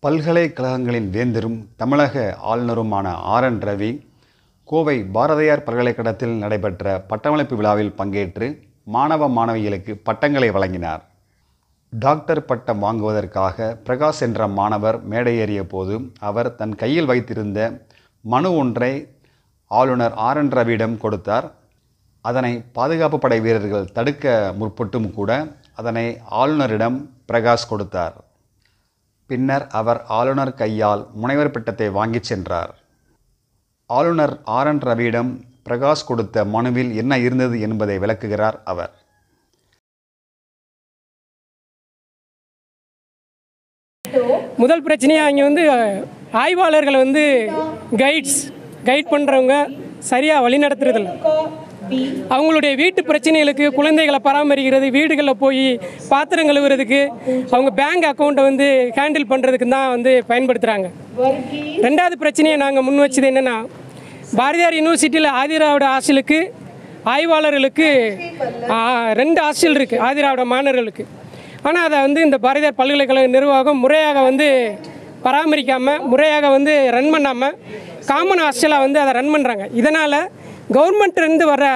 பல்கலைக்கழகங்களின் வேந்தரும் தமிழக ஆளுநருமான ஆர் என் ரவி கோவை பாரதியார் பல்கலைக்கழகத்தில் நடைபெற்ற பட்டமளிப்பு விழாவில் பங்கேற்று மாணவ மாணவிகளுக்கு பட்டங்களை வழங்கினார் டாக்டர் பட்டம் வாங்குவதற்காக பிரகாஷ் என்ற மாணவர் மேடையேறிய போது அவர் தன் கையில் வைத்திருந்த மனு ஒன்றை ஆளுநர் ஆர் என் ரவியிடம் கொடுத்தார் அதனை பாதுகாப்பு படை வீரர்கள் தடுக்க முற்பட்டும் கூட அதனை ஆளுநரிடம் பிரகாஷ் கொடுத்தார் பின்னர் அவர் ஆளுநர் கையால் முனைவர் பட்டத்தை வாங்கிச் சென்றார் ஆளுநர் ஆர் என் ரவியிடம் பிரகாஷ் கொடுத்த மனுவில் என்ன இருந்தது என்பதை விளக்குகிறார் அவர் முதல் பிரச்சனையாக இங்கே வந்து ஆய்வாளர்கள் வந்து கைட்ஸ் கைட் பண்ணுறவங்க சரியாக வழிநடத்துறதில்ல அவங்களுடைய வீட்டு பிரச்சனைகளுக்கு குழந்தைகளை பராமரிக்கிறது வீடுகளில் போய் பாத்திரம் கழுவுறதுக்கு அவங்க பேங்க் அக்கௌண்ட்டை வந்து ஹேண்டில் பண்ணுறதுக்கு தான் வந்து பயன்படுத்துகிறாங்க ரெண்டாவது பிரச்சனையை நாங்கள் முன் வச்சது என்னென்னா பாரதியார் யூனிவர்சிட்டியில் ஆதிராவிட ஹாஸ்டலுக்கு ஆய்வாளர்களுக்கு ஆ, ரெண்டு ஹாஸ்டல் இருக்குது ஆதிராவிட மாணவர்களுக்கு ஆனால் அதை வந்து இந்த பாரதியார் பல்கலைக்கழக நிர்வாகம் முறையாக வந்து பராமரிக்காமல் முறையாக வந்து ரன் பண்ணாமல் காமன் ஹாஸ்டலாக வந்து அதை ரன் பண்ணுறாங்க இதனால் கவர்மெண்ட்லேருந்து வர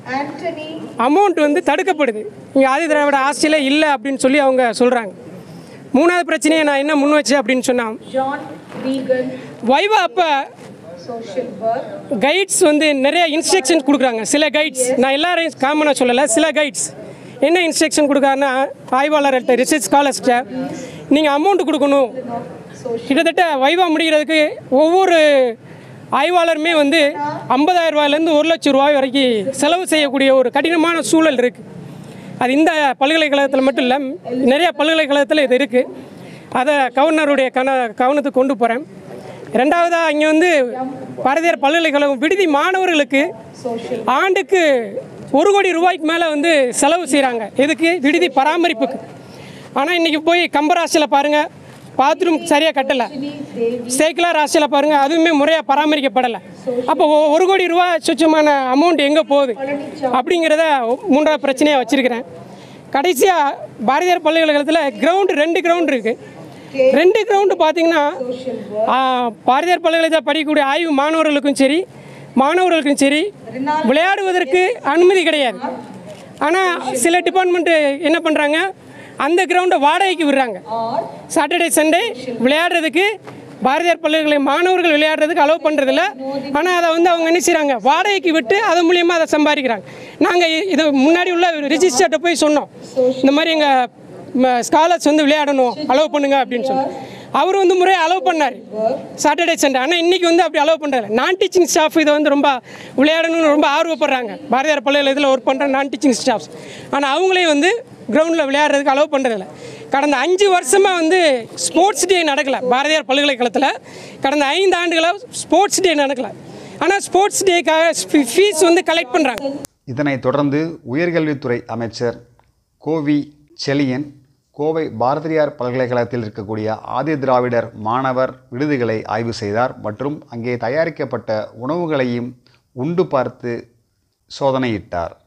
அமௌண்ட் வந்து தடுக்கப்படுது இங்கே ஆதி திராவிட ஹாஸ்டலே இல்லை அப்படின்னு சொல்லி அவங்க சொல்கிறாங்க மூணாவது பிரச்சனையை நான் என்ன முன் வச்சேன் அப்படின்னு சொன்னால் John Vegan, வைவா அப்போ social work, கைட்ஸ் வந்து நிறைய இன்ஸ்ட்ரக்ஷன்ஸ் கொடுக்குறாங்க சில கைட்ஸ் நான் எல்லாரையும் காமனாக சொல்லலை சில கைட்ஸ் என்ன இன்ஸ்ட்ரக்ஷன் கொடுக்குறாருன்னா ஆய்வாளர்கிட்ட ரிசர்ச் ஸ்காலர்ஸ்கிட்ட நீங்கள் அமௌண்ட் கொடுக்கணும் கிட்டத்தட்ட வைவா முடிகிறதுக்கு ஒவ்வொரு ஆய்வாளருமே வந்து ஐம்பதாயிரம் ரூபாயிலேருந்து ஒரு லட்சம் ரூபாய் வரைக்கும் செலவு செய்யக்கூடிய ஒரு கடினமான சூழல் இருக்குது அது இந்த பல்கலைக்கழகத்தில் மட்டும் இல்லை நிறைய பல்கலைக்கழகத்தில் இது இருக்குது அதை கவர்னருடைய கன கவனத்துக்கு கொண்டு போகிறேன் ரெண்டாவதாக இங்கே வந்து பாரதியார் பல்கலைக்கழகம் விடுதி மாணவர்களுக்கு ஆண்டுக்கு ஒரு கோடி ரூபாய்க்கு மேலே வந்து செலவு செய்கிறாங்க எதுக்கு விடுதி பராமரிப்புக்கு ஆனால் இன்றைக்கி போய் கம்பராசியில் பாருங்கள் பாத்ரூம் சரியாக கட்டலை சேக்கிலா ராசியில் பாருங்கள் அதுவுமே முறையாக பராமரிக்கப்படலை அப்போ ஒ- ஒரு கோடி ரூபா சுச்சமான அமௌண்ட் எங்கே போகுது அப்படிங்கிறத மூன்றாவது பிரச்சனையாக வச்சுருக்கிறேன் கடைசியாக பாரதியார் பல்கலைக்கழகத்தில் கிரவுண்டு ரெண்டு கிரவுண்ட் இருக்குது ரெண்டு கிரவுண்டு பார்த்தீங்கன்னா ஆ, பாரதியார் பல்கலைக்கழகத்தில் படிக்கக்கூடிய ஆய்வு மாணவர்களுக்கும் சரி மாணவர்களுக்கும் சரி விளையாடுவதற்கு அனுமதி கிடையாது ஆனால் சில டிபார்ட்மெண்ட்டு என்ன பண்ணுறாங்க அந்த கிரவுண்டை வாடகைக்கு விடுறாங்க சாட்டர்டே சண்டே விளையாடுறதுக்கு பாரதியார் பல்கலைக்கழக மாணவர்கள் விளையாடுறதுக்கு அலோவ் பண்ணுறதில்ல ஆனால் அதை வந்து அவங்க என்ன செய்கிறாங்க வாடகைக்கு விட்டு அது மூலியமாக அதை சம்பாதிக்கிறாங்க நாங்கள் இது முன்னாடி உள்ள ரிஜிஸ்டர்கிட்ட போய் சொன்னோம் இந்த மாதிரி எங்கள் ஸ்காலர்ஸ் வந்து விளையாடணும் அலோவ் பண்ணுங்க அப்படின்னு சொல்லி அவர் வந்து முறையாக அலோவ் பண்ணார் சாட்டர்டே சண்டே ஆனால் இன்றைக்கி வந்து அப்படி அலோவ் பண்ணுறாரு நான் டீச்சிங் ஸ்டாஃப் இதை வந்து ரொம்ப விளையாடணும்னு ரொம்ப ஆர்வப்படுறாங்க பாரதியார் பல்கலைக்கழகத்தில் ஒர்க் பண்ணுற நான் டீச்சிங் ஸ்டாஃப்ஸ் ஆனால் அவங்களே வந்து கிரவுண்டில் விளையாடுறதுக்கு அலோவ் பண்ணுறதில்ல கடந்த அஞ்சு வருஷமாக வந்து ஸ்போர்ட்ஸ் டே நடக்கலை பாரதியார் பல்கலைக்கழகத்தில் கடந்த ஐந்து ஆண்டுகளாக ஸ்போர்ட்ஸ் டே நடக்கலை ஆனால் ஸ்போர்ட்ஸ் டேக்காக ஃபீஸ் வந்து கலெக்ட் பண்ணுறாங்க இதனைத் தொடர்ந்து உயர்கல்வித்துறை அமைச்சர் கோவி செலியன் கோவை பாரதியார் பல்கலைக்கழகத்தில் இருக்கக்கூடிய ஆதி திராவிடர் மாணவர் விடுதிகளை ஆய்வு செய்தார் மற்றும் அங்கே தயாரிக்கப்பட்ட உணவுகளையும் உண்டு பார்த்து சோதனையிட்டார்